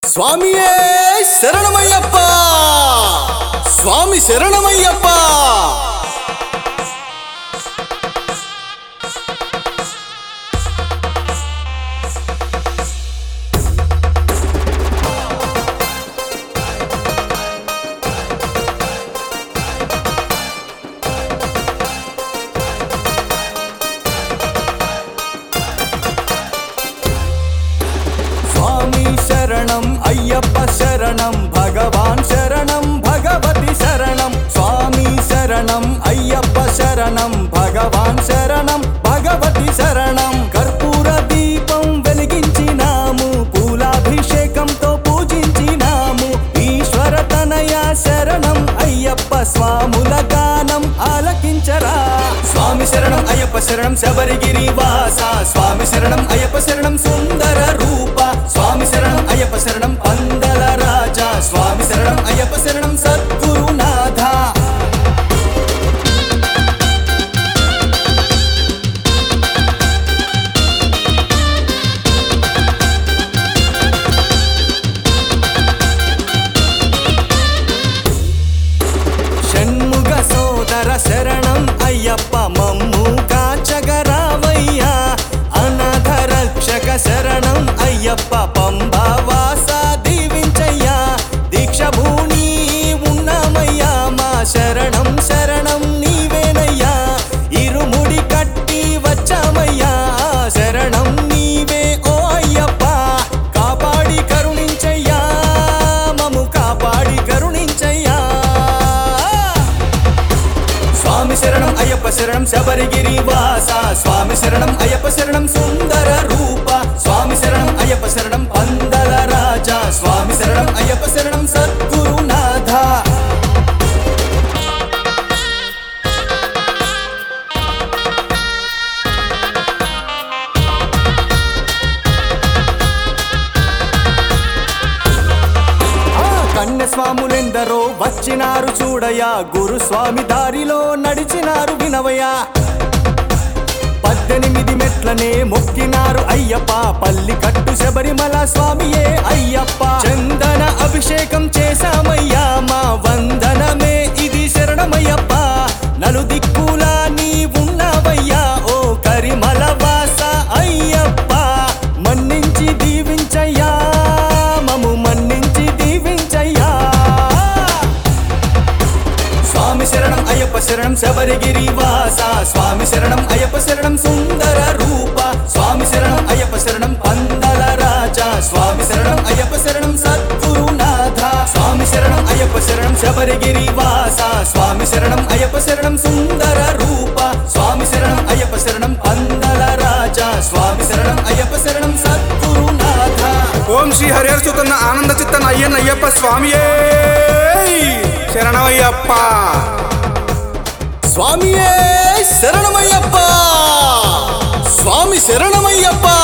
స్వామియే శరణమయ్యప్ప స్వామి శరణమయ్యప్ప స్వామి శరణం అయ్యప్ప శరణం భగవాన్ శరణం భగవతి శరణం స్వామి శరణం అయ్యప్ప శరణం భగవాన్ శరణం భగవతి శరణం కర్పూర దీపం వెలిగించినాము పూలాభిషేకంతో పూజించినాము ఈశ్వర తనయ శరణం అయ్యప్ప స్వాముల గానం ఆలకించరా స్వామి శరణం అయ్యప్ప శరణం శబరిగిరి వాస స్వామి శరణం అయ్యప్ప శరణం సుందర రూప స్వామి శరణం అయ్యప్ప శరణం పందల రాజా స్వామి శరణం అయ్యప్ప శరణం సద్గురునాథ షణ్ముగ సోదర శరణం అయ్యప్ప మమ్ము కాచగరావయ్యా అనాథ రక్షక శరణం అయ్యప్ప పంబవాస దీవించయ్యా దీక్ష భూని ఉన్నామయ్యా మా శరణం శరణం నీవేనయ్యా ఇరుముడి కట్టి వచ్చామయ్యా శరణం నీవే ఓ అయ్యప్ప కాపాడి కరుణించయ్యా మము కాపాడి కరుణించయ్యా స్వామి శరణం అయ్యప్ప శరణం శబరిగిరి వాస స్వామి శరణం అయ్యప్ప శరణం సుందర రూప స్వామి శరణం అయ్యప్ప శరణం పందల రాజా స్వామి శరణం అయ్యప్ప శరణం సద్గురునాథ ఆ కన్యస్వాములెందరో వచ్చినారు చూడయా గురుస్వామి దారిలో నడిచినారు వినవయా పద్దెనిమిది మెట్లనే మొక్కినారు అయ్యప్ప పల్లి కట్టు శబరిమల స్వామియే అయ్యప్ప చందన అభిషేకం చేశామయ్యా మా వందనమే ఇది శరణమయ్యప్ప నలుదిక్కులా నీ ఉన్నావయ్యా ఓ కరిమల వాస అయ్యప్ప మన్నించి దీవించయ్యా మము మన్నించి దీవించయ్యా స్వామి శరణం అయ్యప్ప శరణం శబరిగిరి వాస స్వామి శరణం అయ్యప్ప శరణం సుందర రూప స్వామి శరణం అయ్యప్ప శరణం పందల రాజా స్వామి శరణం అయ్యప్ప శరణం సద్గురునాథ స్వామి శరణం అయ్యప్ప శరణం శబరిగిరి వాస స్వామి శరణం అయ్యప్ప శరణం సుందర రూప స్వామి శరణం అయ్యప్ప శరణం పందల రాజా స్వామి శరణం అయ్యప్ప శరణం సద్గురునాథ ఓం శ్రీ హరిహరసుతున్న ఆనంద చిత్తన అయ్యన్న అయ్యప్ప స్వామియే శరణమయ్యప్ప స్వామియే శరణమయ్యప్ప స్వామి శరణమయ్యప్ప